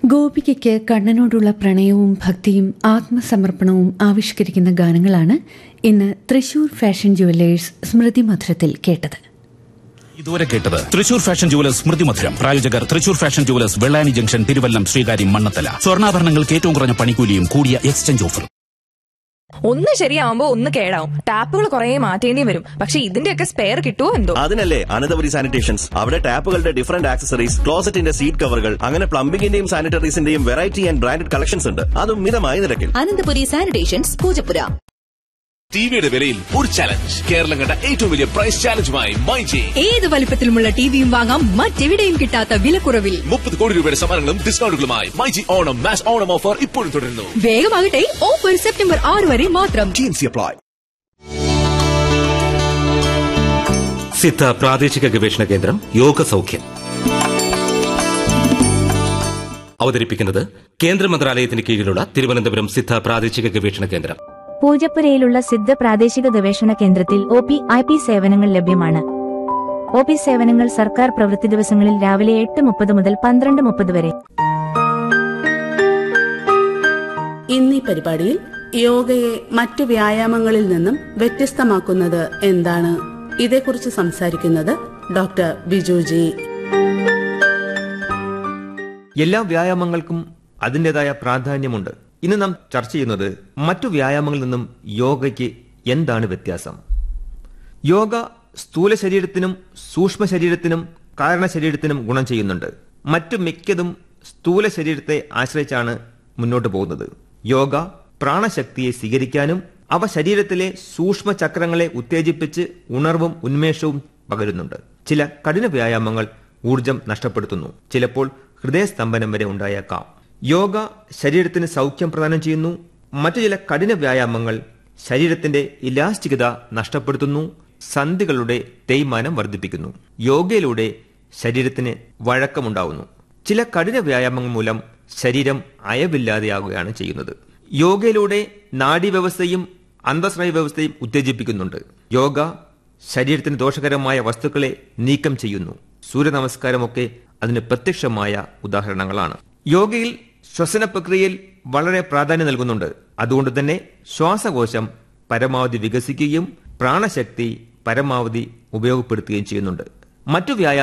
ഗോപികയ്ക്ക് കണ്ണനോടുള്ള പ്രണയവും ഭക്തിയും ആത്മസമർപ്പണവും ആവിഷ്കരിക്കുന്ന ഗാനങ്ങളാണ് ഇന്ന് തൃശൂർ ഫാഷൻ ജുവല്ലേഴ്സ് സ്മൃതി മധുരത്തിൽ കേട്ടത് ഇതുവരെ കേട്ടത് തൃശൂർ ഫാഷൻ ജുവലേഴ്സ് സ്മൃതി മധുരം പ്രായോജകർ Thrissur fashion jewellers Vellani junction Thiruvallam Sreekaryam Mannanthala സ്വർണ്ണാഭരണങ്ങൾക്ക് ഏറ്റവും കുറഞ്ഞ പണിക്കൂലിയും കൂടിയ എക്സ്ചേഞ്ച് ഓഫറും ഒന്ന് ശരിയാവുമ്പോ ഒന്ന് കേടാവും ടാപ്പുകൾ കുറെ മാറ്റേണ്ടി വരും പക്ഷെ ഇതിന്റെയൊക്കെ സ്പെയർ കിട്ടുമോ എന്തോ അതിനല്ലേ അനന്തപുരി സാനിറ്റേഷൻസ് അവിടെ ടാപ്പുകളുടെ ഡിഫറന്റ് ആക്സസറീസ് ക്ലോസറ്റിന്റെ സീറ്റ് കവറുകൾ അങ്ങനെ പ്ലംബിംഗിന്റെയും സാനിറ്ററീസിന്റെയും വെറൈറ്റി ആൻഡ് ബ്രാൻഡഡ് കളക്ഷൻസ് ഉണ്ട് അതും മിതമായ നിരക്കിൽ അനന്തപുരി സാനിറ്റേഷൻസ് പൂജപ്പുര ടിവിയുടെ വിലയിൽ ഒരു ചലഞ്ച് കേരളം കണ്ട ഏറ്റവും വലിയ പ്രൈസ് ചാലഞ്ചുമായി മൈജി ഏത് വലിപ്പത്തിലുമുള്ള ടിവിയും വാങ്ങാം മറ്റെവിടെയും കിട്ടാത്ത വിലക്കുറവിൽ മുപ്പത് കോടി രൂപയുടെ സമ്മാനങ്ങളും ഡിസ്കൗണ്ടുകളുമായി MyG Onam mass Onam offer ഇപ്പോഴും തുടരുന്നു വേഗമാകട്ടെ ഓഫർ സെപ്റ്റംബർ ആറ് വരെ മാത്രം അപ്ലൈ സിദ്ധ പ്രാദേശിക ഗവേഷണ കേന്ദ്രം യോഗ സൗഖ്യം അവതരിപ്പിക്കുന്നത് കേന്ദ്ര മന്ത്രാലയത്തിന് കീഴിലുള്ള തിരുവനന്തപുരം സിദ്ധ പ്രാദേശിക ഗവേഷണ കേന്ദ്രം പൂജപ്പുരയിലുള്ള സിദ്ധ പ്രാദേശിക ഗവേഷണ കേന്ദ്രത്തിൽ ഒ പി ഐ പി സേവനങ്ങൾ ലഭ്യമാണ് ഒ പി സേവനങ്ങൾ സർക്കാർ പ്രവൃത്തി ദിവസങ്ങളിൽ രാവിലെ എട്ട് മുപ്പത് മുതൽ പന്ത്രണ്ട് മുപ്പത് വരെ ഇന്നീ പരിപാടിയിൽ യോഗയെ മറ്റു വ്യായാമങ്ങളിൽ നിന്നും വ്യത്യസ്തമാക്കുന്നത് എന്താണ് ഇതേക്കുറിച്ച് സംസാരിക്കുന്നത് ഡോക്ടർ ബിജുജി എല്ലാ വ്യായാമങ്ങൾക്കും അതിൻ്റെതായ പ്രാധാന്യമുണ്ട് ഇന്ന് നാം ചർച്ച ചെയ്യുന്നത് മറ്റു വ്യായാമങ്ങളിൽ നിന്നും യോഗയ്ക്ക് എന്താണ് വ്യത്യാസം യോഗ സ്ഥൂല ശരീരത്തിനും സൂക്ഷ്മ ശരീരത്തിനും കാരണ ശരീരത്തിനും ഗുണം ചെയ്യുന്നുണ്ട് മറ്റു മിക്കതും സ്ഥൂല ശരീരത്തെ ആശ്രയിച്ചാണ് മുന്നോട്ട് പോകുന്നത് യോഗ പ്രാണശക്തിയെ സ്വീകരിക്കാനും അവ ശരീരത്തിലെ സൂക്ഷ്മ ചക്രങ്ങളെ ഉത്തേജിപ്പിച്ച് ഉണർവും ഉന്മേഷവും പകരുന്നുണ്ട് ചില കഠിന വ്യായാമങ്ങൾ ഊർജം നഷ്ടപ്പെടുത്തുന്നു ചിലപ്പോൾ ഹൃദയസ്തംഭനം വരെ ഉണ്ടായേക്കാം യോഗ ശരീരത്തിന് സൗഖ്യം പ്രദാനം ചെയ്യുന്നു മറ്റു ചില കഠിന വ്യായാമങ്ങൾ ശരീരത്തിന്റെ ഇലാസ്റ്റികത നഷ്ടപ്പെടുത്തുന്നു സന്ധികളുടെ തേയ്മാനം വർദ്ധിപ്പിക്കുന്നു യോഗയിലൂടെ ശരീരത്തിന് വഴക്കമുണ്ടാവുന്നു ചില കഠിന വ്യായാമങ്ങൾ മൂലം ശരീരം അയവില്ലാതെയാകുകയാണ് ചെയ്യുന്നത് യോഗയിലൂടെ നാഡീവ്യവസ്ഥയും അന്തസ്രായ വ്യവസ്ഥയും ഉത്തേജിപ്പിക്കുന്നുണ്ട് യോഗ ശരീരത്തിന് ദോഷകരമായ വസ്തുക്കളെ നീക്കം ചെയ്യുന്നു സൂര്യനമസ്കാരമൊക്കെ അതിന് പ്രത്യക്ഷമായ ഉദാഹരണങ്ങളാണ് യോഗയിൽ ശ്വസന പ്രക്രിയയിൽ വളരെ പ്രാധാന്യം നൽകുന്നുണ്ട് അതുകൊണ്ട് തന്നെ ശ്വാസകോശം പരമാവധി വികസിക്കുകയും പ്രാണശക്തി പരമാവധി ഉപയോഗപ്പെടുത്തുകയും ചെയ്യുന്നുണ്ട് മറ്റു വ്യായാമ